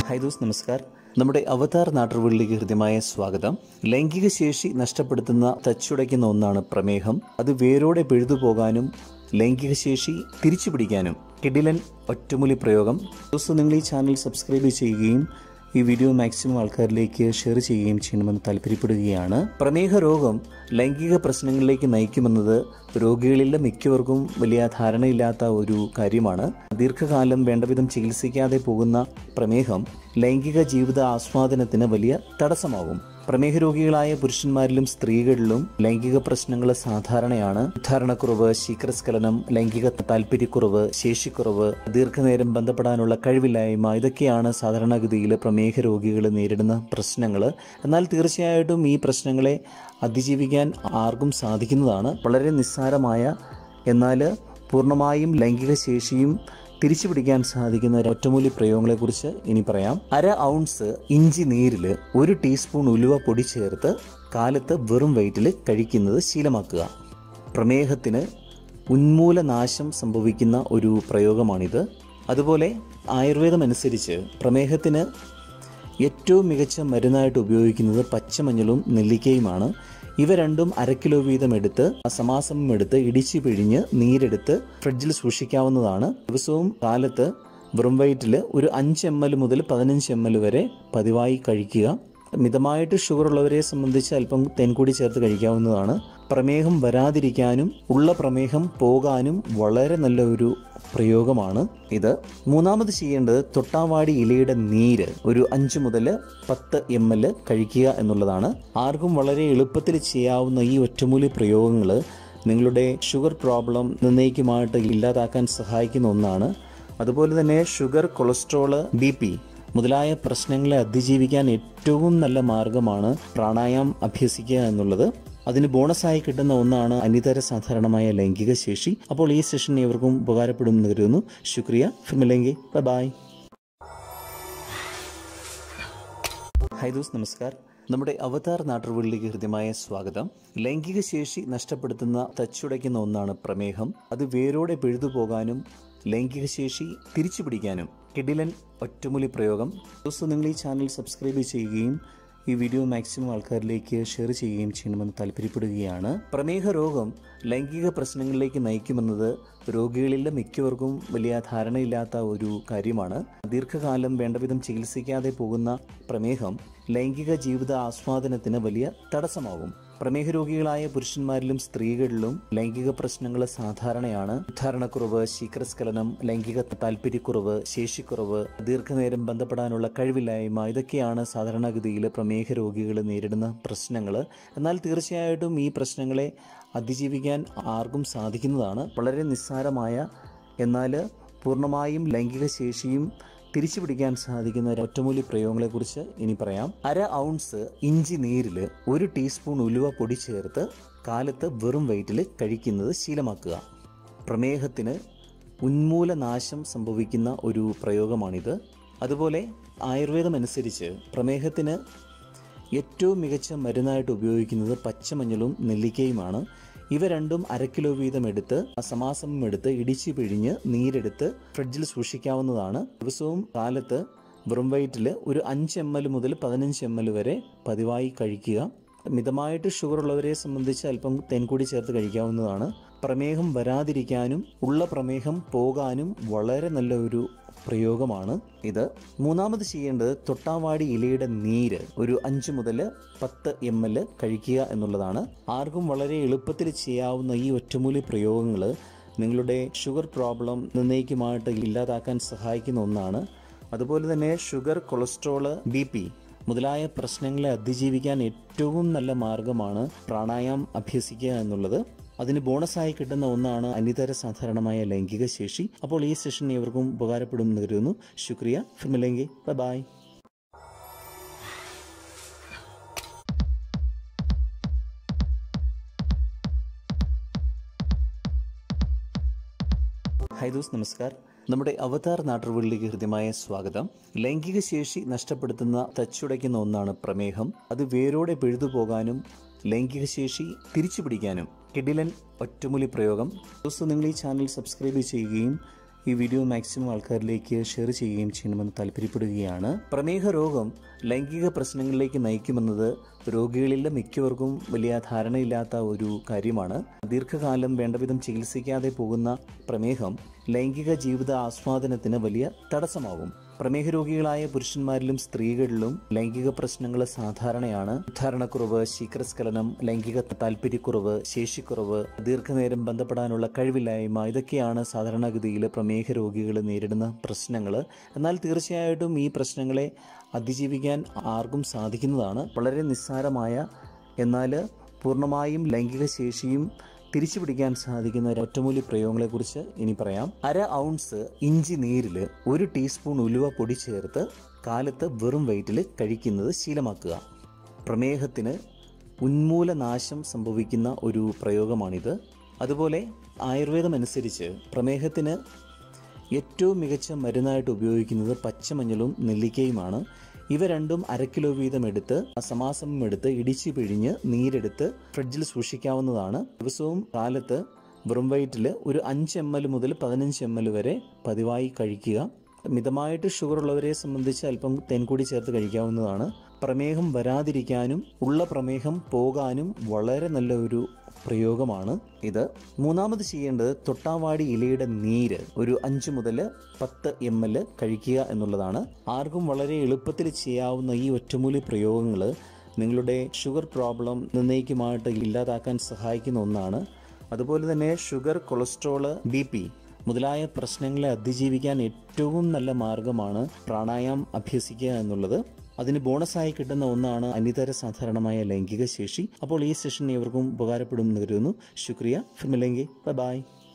high ദോസ് നമസ്കാർ നമ്മുടെ അവതാർ നാട്ടുകളിലേക്ക് ഹൃദ്യമായ സ്വാഗതം ലൈംഗിക ശേഷി നഷ്ടപ്പെടുത്തുന്ന തച്ചുടയ്ക്കുന്ന ഒന്നാണ് പ്രമേഹം അത് വേരോടെ പിഴുതു പോകാനും ലൈംഗിക ശേഷി തിരിച്ചു പിടിക്കാനും കിഡിലൻ ഒറ്റമൂലി പ്രയോഗം ദിവസം നിങ്ങൾ ഈ ചാനൽ സബ്സ്ക്രൈബ് ചെയ്യുകയും ഈ വീഡിയോ മാക്സിമം ആൾക്കാരിലേക്ക് ഷെയർ ചെയ്യുകയും ചെയ്യണമെന്ന് താല്പര്യപ്പെടുകയാണ് പ്രമേഹ രോഗം ലൈംഗിക പ്രശ്നങ്ങളിലേക്ക് നയിക്കുമെന്നത് രോഗികളിലെ മിക്കവർക്കും വലിയ ധാരണയില്ലാത്ത ഒരു കാര്യമാണ് ദീർഘകാലം വേണ്ടവിധം ചികിത്സിക്കാതെ പോകുന്ന പ്രമേഹം ലൈംഗിക ജീവിത ആസ്വാദനത്തിന് വലിയ തടസ്സമാകും പ്രമേഹ രോഗികളായ പുരുഷന്മാരിലും സ്ത്രീകളിലും ലൈംഗിക പ്രശ്നങ്ങൾ സാധാരണയാണ് ഉദ്ധാരണക്കുറവ് ശീഘ്രസ്ഖലനം ലൈംഗിക താല്പര്യക്കുറവ് ശേഷിക്കുറവ് ദീർഘനേരം ബന്ധപ്പെടാനുള്ള കഴിവില്ലായ്മ ഇതൊക്കെയാണ് സാധാരണഗതിയിൽ പ്രമേഹ രോഗികൾ നേരിടുന്ന പ്രശ്നങ്ങൾ എന്നാൽ തീർച്ചയായിട്ടും ഈ പ്രശ്നങ്ങളെ അതിജീവിക്കാൻ ആർക്കും സാധിക്കുന്നതാണ് വളരെ നിസ്സാരമായ എന്നാൽ പൂർണ്ണമായും ലൈംഗിക ശേഷിയും തിരിച്ചു പിടിക്കാൻ സാധിക്കുന്ന ഒരു ഒറ്റമൂലി പ്രയോഗങ്ങളെക്കുറിച്ച് ഇനി പറയാം അര ഔൺസ് ഇഞ്ചി നീരിൽ ഒരു ടീസ്പൂൺ ഉലുവ പൊടി ചേർത്ത് കാലത്ത് വെറും വയറ്റിൽ കഴിക്കുന്നത് ശീലമാക്കുക പ്രമേഹത്തിന് ഉന്മൂലനാശം സംഭവിക്കുന്ന ഒരു പ്രയോഗമാണിത് അതുപോലെ ആയുർവേദം അനുസരിച്ച് പ്രമേഹത്തിന് ഏറ്റവും മികച്ച മരുന്നായിട്ട് ഉപയോഗിക്കുന്നത് പച്ചമഞ്ഞളും നെല്ലിക്കയുമാണ് ഇവ രണ്ടും അര കിലോ വീതം എടുത്ത് സമാസമം എടുത്ത് ഇടിച്ചു പിഴിഞ്ഞ് നീരെടുത്ത് ഫ്രിഡ്ജിൽ സൂക്ഷിക്കാവുന്നതാണ് ദിവസവും കാലത്ത് വെറും വയറ്റിൽ ഒരു അഞ്ച് എം എൽ മുതൽ പതിനഞ്ച് എം എൽ വരെ പതിവായി കഴിക്കുക മിതമായിട്ട് ഷുഗർ ഉള്ളവരെ സംബന്ധിച്ച് അല്പം തേൻകൂടി ചേർത്ത് കഴിക്കാവുന്നതാണ് പ്രമേഹം വരാതിരിക്കാനും ഉള്ള പ്രമേഹം പോകാനും വളരെ നല്ല ഒരു പ്രയോഗമാണ് ഇത് മൂന്നാമത് ചെയ്യേണ്ടത് തൊട്ടാവാടി ഇലയുടെ നീര് ഒരു അഞ്ച് മുതൽ പത്ത് എം എൽ കഴിക്കുക എന്നുള്ളതാണ് ആർക്കും വളരെ എളുപ്പത്തിൽ ചെയ്യാവുന്ന ഈ ഒറ്റമൂലി പ്രയോഗങ്ങൾ നിങ്ങളുടെ ഷുഗർ പ്രോബ്ലം നിർണ്ണയിക്കുമായിട്ട് ഇല്ലാതാക്കാൻ സഹായിക്കുന്ന ഒന്നാണ് അതുപോലെ തന്നെ ഷുഗർ കൊളസ്ട്രോള് ബി പി മുതലായ പ്രശ്നങ്ങളെ അതിജീവിക്കാൻ ഏറ്റവും നല്ല മാർഗമാണ് പ്രാണായാമം അഭ്യസിക്കുക എന്നുള്ളത് അതിന് ബോണസായി കിട്ടുന്ന ഒന്നാണ് അനിതര സാധാരണമായ ലൈംഗിക ശേഷി അപ്പോൾ ഈ സെഷൻ ഏവർക്കും ഉപകാരപ്പെടുമെന്ന് കരുതുന്നു ശുക്രിയ ഫിമിലെങ്കി ബൈ ഹൈ ദോസ് നമസ്കാർ നമ്മുടെ അവതാർ നാട്ടുകളിലേക്ക് ഹൃദ്യമായ സ്വാഗതം ലൈംഗിക ശേഷി നഷ്ടപ്പെടുത്തുന്ന തച്ചുടയ്ക്കുന്ന ഒന്നാണ് പ്രമേഹം അത് വേരോടെ പിഴുതു പോകാനും ലൈംഗിക ശേഷി തിരിച്ചു പിടിക്കാനും കിഡിലൻ ഒറ്റമൂലി പ്രയോഗം ദിവസം നിങ്ങൾ ഈ ചാനൽ സബ്സ്ക്രൈബ് ചെയ്യുകയും ഈ വീഡിയോ മാക്സിമം ആൾക്കാരിലേക്ക് ഷെയർ ചെയ്യുകയും ചെയ്യണമെന്ന് താല്പര്യപ്പെടുകയാണ് പ്രമേഹ രോഗം ലൈംഗിക പ്രശ്നങ്ങളിലേക്ക് നയിക്കുമെന്നത് രോഗികളിലെ മിക്കവർക്കും വലിയ ധാരണയില്ലാത്ത ഒരു കാര്യമാണ് ദീർഘകാലം വേണ്ടവിധം ചികിത്സിക്കാതെ പോകുന്ന പ്രമേഹം ലൈംഗിക ജീവിത ആസ്വാദനത്തിന് വലിയ തടസ്സമാകും പ്രമേഹ രോഗികളായ പുരുഷന്മാരിലും സ്ത്രീകളിലും ലൈംഗിക പ്രശ്നങ്ങൾ സാധാരണയാണ് ഉദ്ധാരണക്കുറവ് ശീഘ്രസ്ഖലനം ലൈംഗിക താല്പര്യക്കുറവ് ശേഷിക്കുറവ് ദീർഘനേരം ബന്ധപ്പെടാനുള്ള കഴിവില്ലായ്മ ഇതൊക്കെയാണ് സാധാരണഗതിയിൽ പ്രമേഹ രോഗികൾ നേരിടുന്ന പ്രശ്നങ്ങൾ എന്നാൽ തീർച്ചയായിട്ടും ഈ പ്രശ്നങ്ങളെ അതിജീവിക്കാൻ ആർക്കും സാധിക്കുന്നതാണ് വളരെ നിസ്സാരമായ എന്നാൽ പൂർണ്ണമായും ലൈംഗിക ശേഷിയും തിരിച്ചു പിടിക്കാൻ സാധിക്കുന്ന ഒരു ഒറ്റമൂലി പ്രയോഗങ്ങളെക്കുറിച്ച് ഇനി പറയാം അര ഔൺസ് ഇഞ്ചി നീരിൽ ഒരു ടീസ്പൂൺ ഉലുവ പൊടി ചേർത്ത് കാലത്ത് വെറും വയറ്റിൽ കഴിക്കുന്നത് ശീലമാക്കുക പ്രമേഹത്തിന് ഉന്മൂലനാശം സംഭവിക്കുന്ന ഒരു പ്രയോഗമാണിത് അതുപോലെ ആയുർവേദം അനുസരിച്ച് പ്രമേഹത്തിന് ഏറ്റവും മികച്ച മരുന്നായിട്ട് ഉപയോഗിക്കുന്നത് പച്ചമഞ്ഞളും നെല്ലിക്കയുമാണ് ഇവ രണ്ടും അര കിലോ വീതം എടുത്ത് സമാസമം എടുത്ത് ഇടിച്ചു പിഴിഞ്ഞ് നീരെടുത്ത് ഫ്രിഡ്ജിൽ സൂക്ഷിക്കാവുന്നതാണ് ദിവസവും കാലത്ത് വെറും വയറ്റിൽ ഒരു അഞ്ച് എം എൽ മുതൽ പതിനഞ്ച് എം എൽ വരെ പതിവായി കഴിക്കുക മിതമായിട്ട് ഷുഗർ ഉള്ളവരെ സംബന്ധിച്ച് അല്പം തേൻകൂടി ചേർത്ത് കഴിക്കാവുന്നതാണ് പ്രമേഹം വരാതിരിക്കാനും ഉള്ള പ്രമേഹം പോകാനും വളരെ നല്ല ഒരു പ്രയോഗമാണ് ഇത് മൂന്നാമത് ചെയ്യേണ്ടത് തൊട്ടാവാടി ഇലയുടെ നീര് ഒരു അഞ്ച് മുതൽ പത്ത് എം എൽ കഴിക്കുക എന്നുള്ളതാണ് ആർക്കും വളരെ എളുപ്പത്തിൽ ചെയ്യാവുന്ന ഈ ഒറ്റമൂലി പ്രയോഗങ്ങൾ നിങ്ങളുടെ ഷുഗർ പ്രോബ്ലം നിർണ്ണയിക്കുമായിട്ട് ഇല്ലാതാക്കാൻ സഹായിക്കുന്ന ഒന്നാണ് അതുപോലെ തന്നെ ഷുഗർ കൊളസ്ട്രോള് ബി പി മുതലായ പ്രശ്നങ്ങളെ അതിജീവിക്കാൻ ഏറ്റവും നല്ല മാർഗമാണ് പ്രാണായാമം അഭ്യസിക്കുക എന്നുള്ളത് അതിന് ബോണസായി കിട്ടുന്ന ഒന്നാണ് അനിതര സാധാരണമായ ലൈംഗിക ശേഷി അപ്പോൾ ഈ സെഷൻ ഏവർക്കും ഉപകാരപ്പെടുമെന്ന് കരുതുന്നു ശുക്രിയ ഫിമിലെങ്കി ബൈ ഹൈ ദോസ് നമസ്കാർ നമ്മുടെ അവതാർ നാട്ടുകളിലേക്ക് ഹൃദ്യമായ സ്വാഗതം ലൈംഗിക ശേഷി നഷ്ടപ്പെടുത്തുന്ന തച്ചുടയ്ക്കുന്ന ഒന്നാണ് പ്രമേഹം അത് വേരോടെ പിഴുതു പോകാനും ലൈംഗിക ശേഷി തിരിച്ചു പിടിക്കാനും കിഡിലൻ ഒറ്റമൂലി പ്രയോഗം ദിവസം നിങ്ങൾ ഈ ചാനൽ സബ്സ്ക്രൈബ് ചെയ്യുകയും ഈ വീഡിയോ മാക്സിമം ആൾക്കാരിലേക്ക് ഷെയർ ചെയ്യുകയും ചെയ്യണമെന്ന് താല്പര്യപ്പെടുകയാണ് പ്രമേഹ രോഗം ലൈംഗിക പ്രശ്നങ്ങളിലേക്ക് നയിക്കുമെന്നത് രോഗികളിലെ മിക്കവർക്കും വലിയ ധാരണയില്ലാത്ത ഒരു കാര്യമാണ് ദീർഘകാലം വേണ്ടവിധം ചികിത്സിക്കാതെ പോകുന്ന പ്രമേഹം ലൈംഗിക ജീവിത ആസ്വാദനത്തിന് വലിയ തടസ്സമാകും പ്രമേഹ രോഗികളായ പുരുഷന്മാരിലും സ്ത്രീകളിലും ലൈംഗിക പ്രശ്നങ്ങൾ സാധാരണയാണ് ഉദ്ധാരണക്കുറവ് ശീഘ്രസ്ഖലനം ലൈംഗിക താല്പര്യക്കുറവ് ശേഷിക്കുറവ് ദീർഘനേരം ബന്ധപ്പെടാനുള്ള കഴിവില്ലായ്മ ഇതൊക്കെയാണ് സാധാരണഗതിയിൽ പ്രമേഹ രോഗികൾ നേരിടുന്ന പ്രശ്നങ്ങൾ എന്നാൽ തീർച്ചയായിട്ടും ഈ പ്രശ്നങ്ങളെ അതിജീവിക്കാൻ ആർക്കും സാധിക്കുന്നതാണ് വളരെ നിസ്സാരമായ എന്നാൽ പൂർണ്ണമായും ലൈംഗിക ശേഷിയും തിരിച്ചു പിടിക്കാൻ സാധിക്കുന്ന ഒറ്റമൂലി പ്രയോഗങ്ങളെക്കുറിച്ച് ഇനി പറയാം അര ഔൺസ് ഇഞ്ചി നീരിൽ ഒരു ടീസ്പൂൺ ഉലുവ പൊടി ചേർത്ത് കാലത്ത് വെറും വയറ്റിൽ കഴിക്കുന്നത് ശീലമാക്കുക പ്രമേഹത്തിന് ഉന്മൂലനാശം സംഭവിക്കുന്ന ഒരു പ്രയോഗമാണിത് അതുപോലെ ആയുർവേദം അനുസരിച്ച് പ്രമേഹത്തിന് ഏറ്റവും മികച്ച മരുന്നായിട്ട് ഉപയോഗിക്കുന്നത് പച്ചമഞ്ഞളും നെല്ലിക്കയുമാണ് ഇവ രണ്ടും അര കിലോ വീതം എടുത്ത് സമാസമം എടുത്ത് ഇടിച്ചു പിഴിഞ്ഞ് നീരെടുത്ത് ഫ്രിഡ്ജിൽ സൂക്ഷിക്കാവുന്നതാണ് ദിവസവും കാലത്ത് വെറും വയറ്റിൽ ഒരു അഞ്ച് എം എൽ മുതൽ പതിനഞ്ച് എം എൽ വരെ പതിവായി കഴിക്കുക മിതമായിട്ട് ഷുഗർ ഉള്ളവരെ സംബന്ധിച്ച് അല്പം തേൻകൂടി ചേർത്ത് കഴിക്കാവുന്നതാണ് പ്രമേഹം വരാതിരിക്കാനും ഉള്ള പ്രമേഹം പോകാനും വളരെ നല്ല ഒരു പ്രയോഗമാണ് ഇത് മൂന്നാമത് ചെയ്യേണ്ടത് തൊട്ടാവാടി ഇലയുടെ നീര് ഒരു അഞ്ച് മുതൽ പത്ത് എം എൽ കഴിക്കുക എന്നുള്ളതാണ് ആർക്കും വളരെ എളുപ്പത്തിൽ ചെയ്യാവുന്ന ഈ ഒറ്റമൂലി പ്രയോഗങ്ങൾ നിങ്ങളുടെ ഷുഗർ പ്രോബ്ലം നിർണ്ണയിക്കുമായിട്ട് ഇല്ലാതാക്കാൻ സഹായിക്കുന്ന ഒന്നാണ് അതുപോലെ തന്നെ ഷുഗർ കൊളസ്ട്രോള് ബി പി മുതലായ പ്രശ്നങ്ങളെ അതിജീവിക്കാൻ ഏറ്റവും നല്ല മാർഗമാണ് പ്രാണായാമം അഭ്യസിക്കുക എന്നുള്ളത് അതിന് ബോണസായി കിട്ടുന്ന ഒന്നാണ് അനിതര സാധാരണമായ ലൈംഗിക ശേഷി അപ്പോൾ ഈ സെഷൻ ഏവർക്കും ഉപകാരപ്പെടും എന്ന് കരുതുന്നു ശുക്രിയ ഫിർമിലെങ്കി ബൈ ബൈ